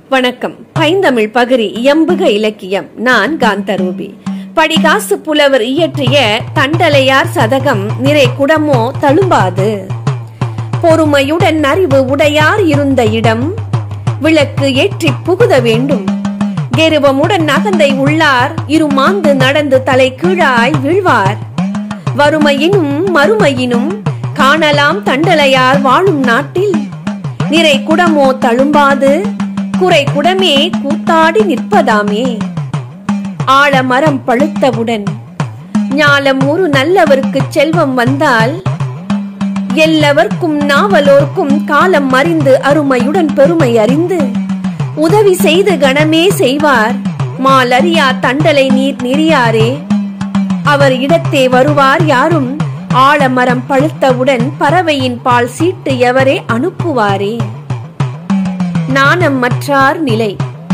வணக்கம் பைந்தமிழ் பகிரி எம்புக இலக்கியம் நான் காந்தரூபி படிகாசு புலவர் இயற்றிய தண்டலையார் சதகம் நிறை குடமோ தழும்பாது பொறுமையுடன் அறிவு உடையார் இருந்த இடம் விளக்கு ஏற்றி புகுத வேண்டும் கெருவமுடன் அகந்தை உள்ளார் இருமாந்து நடந்து தலை கீழாய் வீழ்வார் வறுமையினும் மறுமையினும் காணலாம் தண்டலையார் வாழும் நாட்டில் நிறை குடமோ தழும்பாது குறை குடமே கூத்தாடி நிற்பதாமே ஆழமரம் பழுத்தவுடன் ஞாலம் ஒரு நல்லவர்க்கு செல்வம் வந்தால் எல்லவர்க்கும் நாவலோர்க்கும் காலம் அறிந்து அருமையுடன் பெருமை அறிந்து உதவி செய்து கணமே செய்வார் மாலறியா தண்டலை நீர் நெறியாரே அவர் இடத்தே வருவார் யாரும் ஆழமரம் பழுத்தவுடன் பறவையின் பால் சீட்டு எவரே அனுப்புவாரே நாணம் மற்றார் நிலை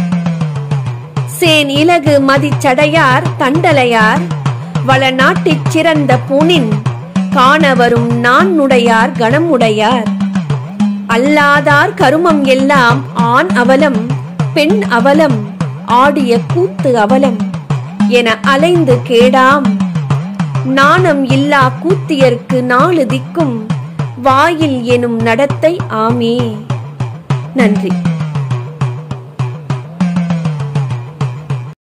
சேன் இலகு மதிச்சடையார் தண்டலையார் வளநாட்டிற் சிறந்த பூனின் காணவரும் நான் உடையார் கணமுடையார் அல்லாதார் கருமம் எல்லாம் ஆண் அவலம் பெண் அவலம் ஆடிய கூத்து அவலம் என அலைந்து கேடாம் நாணம் இல்லா கூத்தியர்க்கு நாலு திக்கும் வாயில் எனும் நடத்தை ஆமே நன்றி